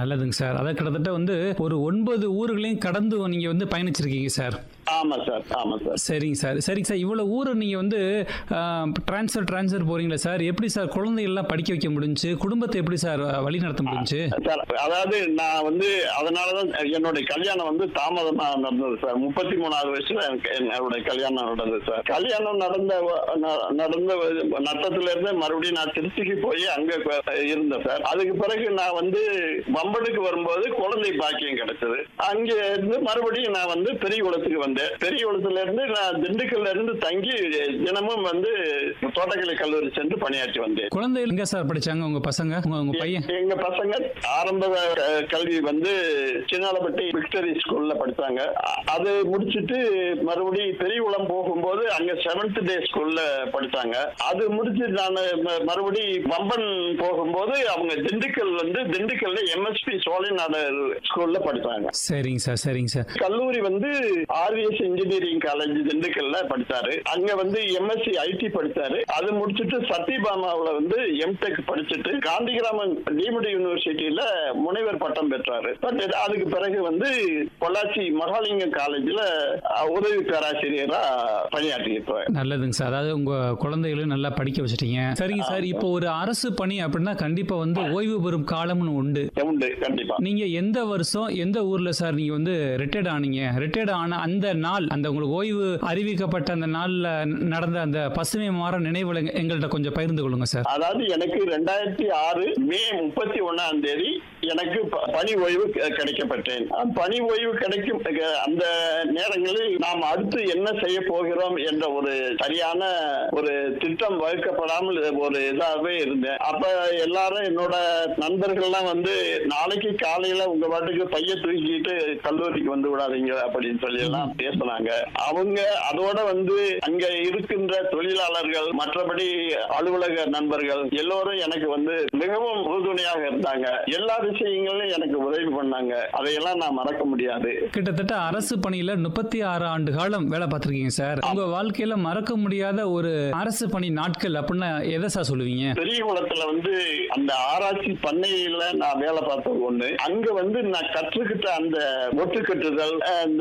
நல்லதுங்க சார் அதாவது கிட்டத்தட்ட வந்து ஒரு ஒன்பது ஊர்களையும் கடந்து நீங்க வந்து பயணிச்சிருக்கீங்க சார் ஆமா சார் ஆமா சார் சரிங்க சார் சரிங்க சார் இவ்வளோ ஊரை நீங்கள் வந்து ட்ரான்ஸ்ஃபர் ட்ரான்ஸ்ஃபர் போறீங்களா சார் எப்படி சார் குழந்தைகள்லாம் படிக்க வைக்க முடிஞ்சுச்சு குடும்பத்தை எப்படி சார் வழி நடத்த முடிஞ்சுச்சு சார் அதாவது நான் வந்து அதனாலதான் என்னுடைய கல்யாணம் வந்து தாமதமா நடந்தது சார் முப்பத்தி மூணாவது வயசுல எனக்கு என்னுடைய கல்யாணம் நடந்தது சார் கல்யாணம் நடந்த வ- ந- நடந்த வ- நட்டத்துல இருந்து மறுபடியும் நான் திருச்சிக்கு போய் அங்க கொ- இருந்தேன் சார் அதுக்கு பிறகு நான் வந்து பம்பனுக்கு வரும்போது குழந்தை பாக்கியம் கிடைச்சது அங்க இருந்து மறுபடியும் நான் வந்து பெரியகுளத்துக்கு வந்தேன் பெரியகுளத்துல இருந்து நான் திண்டுக்கல்ல இருந்து தங்கி தினமும் வந்து தோட்டக்கலை கல்லூரி சென்று பணியாற்றி வந்தேன் குழந்தைகள் எங்க சார் படிச்சாங்க உங்க பசங்க உங்க உங்க பையன் எங்க பசங்க ஆரம்ப அஹ், கல்வி வந்து சின்னாலப்பட்டி விக்டரி ஸ்கூல்ல படிச்சாங்க அ- அது முடிச்சிட்டு மறுபடியும் பெரியகுளம் போகும்போது அங்க செவன்த் டே ஸ்கூல்ல படிச்சாங்க அது முடிச்சு நான் ம- மறுபடியும் பம்பன் போகும்போது அவங்க திண்டுக்கல் வந்து திண்டுக்கல்ல எம்எஸ்பி சோலைநாடர் ஸ்கூல்ல படிச்சாங்க சரிங்க சார் சரிங்க சார் கல்லூரி வந்து ஆர்விஎஸ் இன்ஜினியரிங் காலேஜ் திண்டுக்கல்ல படிச்சாரு அங்க வந்து எம்எஸ்சி ஐடி படிச்சாரு அது முடிச்சிட்டு சத்யபாமாவுல வந்து எம்டெக் படிச்சுட்டு காந்திகிராமன் டீம்டு யூனிவர்சிட்டியில முனைவர் பட்டம் பெற்றாரு பட் அதுக்கு பிறகு வந்து பொள்ளாச்சி மகாலிங்கம் காலேஜ்ல அஹ், உதவி பேராசிரியரா பணியாற்றியிருப்பார் நல்லதுங்க சார் அதாவது உங்க குழந்தைகளையும் நல்லா படிக்க வச்சிட்டீங்க சரிங்க சார் இப்போ ஒரு அரசு பணி அப்படின்னா கண்டிப்பா வந்து ஓய்வு பெறும் காலம்னு உண்டு உண்டு கண்டிப்பா நீங்க எந்த வருஷம் எந்த ஊர்ல சார் நீங்க வந்து ரிட்டையர்ட் ஆனீங்க ரிட்டையர்ட் ஆன அந்த நாள் அந்த உங்களுக்கு ஓய்வு அறிவிக்கப்பட்ட அந்த நாள்ல நடந்த அந்த பசுமை மாற நினைவுகளை எங்க- எங்கள்ட்ட கொஞ்சம் பகிர்ந்து கொள்ளுங்க சார் அதாவது எனக்கு ரெண்டாயிரத்தி ஆறு மே முப்பத்தி ஒன்னாம் தேதி எனக்கு ப- பணி ஓய்வு க- கிடைக்கப்பட்டேன் அஹ் பணி ஓய்வு கிடைக்கும் அஹ் அந்த நேரங்களில் நாம் அடுத்து என்ன செய்ய போகிறோம் என்ற ஒரு சரியான ஒரு திட்டம் வகுக்கப்படாமல் ஒரு இதாகவே இருந்தேன் அப்ப எல்லாரும் என்னோட நண்பர்கள்லாம் வந்து நாளைக்கு காலையில உங்க பாட்டுக்கு பைய தூக்கிட்டு கல்லூரிக்கு வந்து விடாதீங்க அப்படின்னு சொல்லி எல்லாம் பேசினாங்க அவங்க அதோட வந்து அங்க இருக்கின்ற தொழிலாளர்கள் மற்றபடி அலுவலக நண்பர்கள் எல்லோரும் எனக்கு வந்து மிகவும் உறுதுணையாக இருந்தாங்க எல்லா விஷயங்களும் எனக்கு உதவி பண்ணாங்க அதையெல்லாம் நான் மறக்க முடியாது கிட்டத்தட்ட அரசு பணியில முப்பத்தி ஆறு ஆண்டு காலம் வேலை பார்த்திருக்கீங்க சார் உங்க வாழ்க்கையில மறக்க முடியாத ஒரு அரசு பணி நாட்கள் அப்படின்னா எதை சார் சொல்லுவீங்க பெரிய குளத்துல வந்து அந்த ஆராய்ச்சி பண்ணையில நான் வேலை பார்த்தது ஒண்ணு அங்க வந்து நான் கற்றுக்கிட்ட அந்த ஒட்டு கட்டுதல் அஹ், இந்த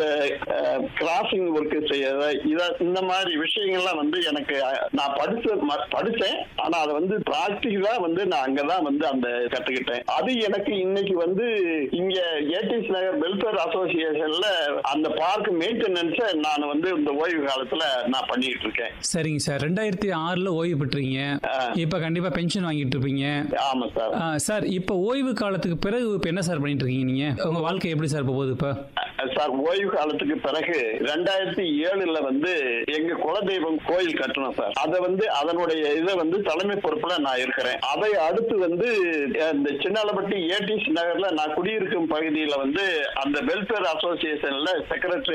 கிராசிங் ஒர்க் செய்யறது இத இந்த மாதிரி விஷயங்கள்லாம் வந்து எனக்கு அஹ், நான் படிச்ச ம- படிச்சேன் ஆனா அதை வந்து பிராக்டிகலா வந்து நான் அங்கதான் வந்து அந்த கத்துக்கிட்டேன் அது எனக்கு இன்னைக்கு வந்து இங்க ஏடிஎஸ் நகர் வெல்ஃபேர் அசோசியேஷன்ல அந்த பார்க் மெயின்டெனன்ஸ நான் வந்து இந்த ஓய்வு காலத்துல நான் பண்ணிட்டு இருக்கேன் சரிங்க சார் ரெண்டாயிரத்தி ஆறுல ஓய்வு பெற்றீங்க இப்ப கண்டிப்பா பென்ஷன் வாங்கிட்டு இருப்பீங்க ஆமா சார் ஆ, சார் இப்ப ஓய்வு காலத்துக்கு பிறகு இப்ப என்ன சார் பண்ணிட்டு இருக்கீங்க நீங்க உங்க வாழ்க்கை எப்படி சார் போகுது இப்ப சார் ஓய்வு காலத்துக்கு பிறகு ரெண்டாயிரத்தி ஏழுல வந்து எங்க குலதெய்வம் கோயில் கட்டணும் சார் அதை வந்து அதனுடைய இதை வந்து தலைமை பொறுப்புல நான் இருக்கிறேன் அதை அடுத்து வந்து அஹ், இந்த சின்னாலப்பட்டி ஏடிஸ் நகர்ல நான் குடியிருக்கும் பகுதியில வந்து அந்த வெல்ஃபேர் அசோசியேஷன்ல செக்ரட்டரி